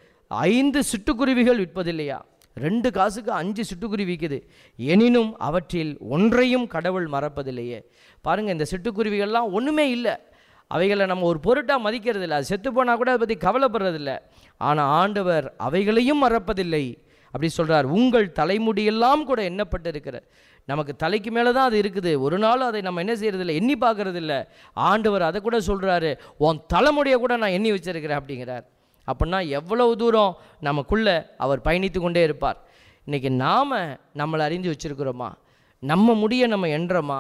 ஐந்து சிட்டுக்குருவிகள் விற்பதில்லையா ரெண்டு காசுக்கு அஞ்சு சிட்டுக்குருவி விற்குது எனினும் அவற்றில் ஒன்றையும் கடவுள் மறப்பதில்லையே பாருங்கள் இந்த சிட்டுக்குருவிகள்லாம் ஒன்றுமே இல்லை அவைகளை நம்ம ஒரு பொருட்டாக மதிக்கிறது இல்லை அது செத்து போனால் கூட அதை பற்றி கவலைப்படுறதில்ல ஆனால் ஆண்டவர் அவைகளையும் மறப்பதில்லை அப்படி சொல்றார் உங்கள் தலைமுடியெல்லாம் கூட எண்ணப்பட்டிருக்கிற நமக்கு தலைக்கு மேலே தான் அது இருக்குது ஒரு நாள் அதை நம்ம என்ன செய்யறதில்ல எண்ணி பார்க்கறது இல்ல ஆண்டவர் அதை கூட சொல்றாரு உன் தலைமுடியை கூட நான் எண்ணி வச்சிருக்கிறேன் அப்படிங்கிறார் அப்படின்னா எவ்வளவு தூரம் நமக்குள்ள அவர் பயணித்து கொண்டே இருப்பார் இன்னைக்கு நாம் நம்மளை அறிஞ்சு வச்சிருக்கிறோமா நம்ம முடியை நம்ம எண்ணுறோமா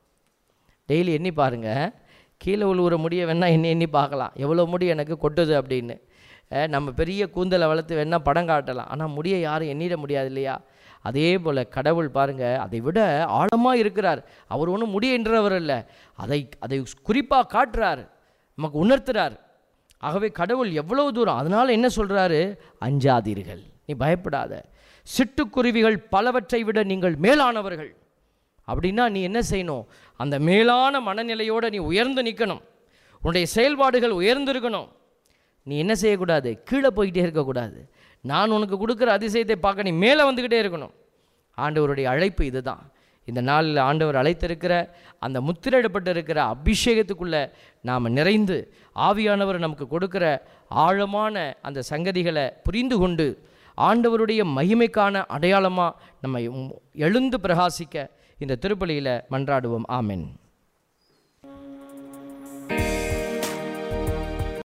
டெய்லி எண்ணி பாருங்க கீழே உழுவுற முடியை வேணா எண்ணி எண்ணி பார்க்கலாம் எவ்வளோ முடி எனக்கு கொட்டுது அப்படின்னு அஹ் நம்ம பெரிய கூந்தலை வளர்த்து வேணா படம் காட்டலாம் ஆனால் முடியை யாரும் எண்ணிட முடியாது இல்லையா அதே போல் கடவுள் பாருங்க அதை விட ஆழமாக இருக்கிறார் அவர் ஒன்றும் முடியன்றவர் இல்லை அதை அதை குறிப்பாக காட்டுறார் நமக்கு உணர்த்துறார் ஆகவே கடவுள் எவ்வளவு தூரம் அதனால் என்ன சொல்கிறாரு அஞ்சாதீர்கள் நீ பயப்படாத சிட்டுக்குருவிகள் பலவற்றை விட நீங்கள் மேலானவர்கள் அப்படின்னா நீ என்ன செய்யணும் அந்த மேலான மனநிலையோடு நீ உயர்ந்து நிற்கணும் உன்னுடைய செயல்பாடுகள் உயர்ந்திருக்கணும் நீ என்ன செய்யக்கூடாது கீழே போய்கிட்டே இருக்கக்கூடாது நான் உனக்கு கொடுக்குற அதிசயத்தை பார்க்க நீ மேலே வந்துக்கிட்டே இருக்கணும் ஆண்டவருடைய அழைப்பு இதுதான் இந்த நாளில் ஆண்டவர் அழைத்திருக்கிற அந்த முத்திரையிடப்பட்டு இருக்கிற அபிஷேகத்துக்குள்ளே நாம் நிறைந்து ஆவியானவர் நமக்கு கொடுக்கிற ஆழமான அந்த சங்கதிகளை புரிந்து கொண்டு ஆண்டவருடைய மகிமைக்கான அடையாளமாக நம்ம எழுந்து பிரகாசிக்க இந்த திருப்பலியில் மன்றாடுவோம் ஆமென்